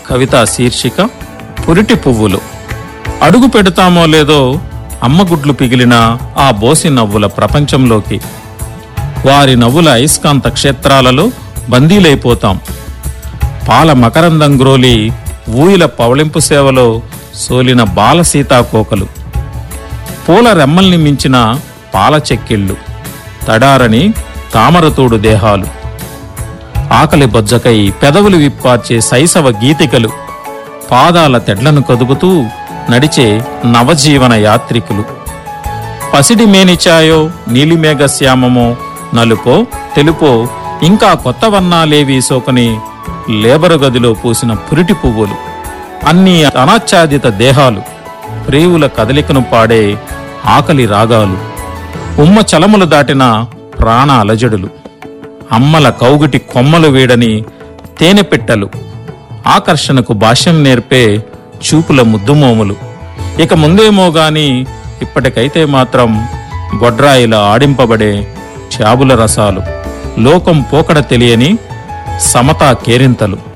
కవిత శీర్షిక పురిటి పువ్వులు అడుగు పెడతామో లేదో అమ్మగుడ్లు పిగిలిన ఆ బోసి నవ్వుల ప్రపంచంలోకి వారి నవ్వుల అయస్కాంత క్షేత్రాలలో బందీలైపోతాం పాల మకరందం గ్రోలి ఊయిల పవళింపు సేవలో సోలిన బాల సీతాకోకలు పూల రెమ్మల్ని మించిన పాల చెక్కిళ్ళు తడారని తామరతోడు దేహాలు ఆకలి బొజ్జకై పెదవులు విప్పార్చే శైశవ గీతికలు పాదాల తెడ్లను కదుపుతూ నడిచే నవజీవన యాత్రికులు పసిడి మేనిచాయో నీలిమేఘ శ్యామమో నలుపో తెలుపో ఇంకా కొత్త వర్ణాలేవి సోకని లేబరు గదిలో పూసిన పురిటి పువ్వులు అన్ని అనాచ్ఛాదిత దేహాలు ప్రేవుల కదలికను పాడే ఆకలి రాగాలు ఉమ్మ చలములు దాటిన ప్రాణ అలజడులు అమ్మల కౌగిటి కొమ్మలు వీడని తేనె పెట్టలు ఆకర్షణకు భాష్యం నేర్పే చూపుల ముద్దుమోములు ఇక ముందేమో గాని ఇప్పటికైతే మాత్రం గొడ్రాయిల ఆడింపబడే చాబుల రసాలు లోకం పోకడ తెలియని సమతా కేరింతలు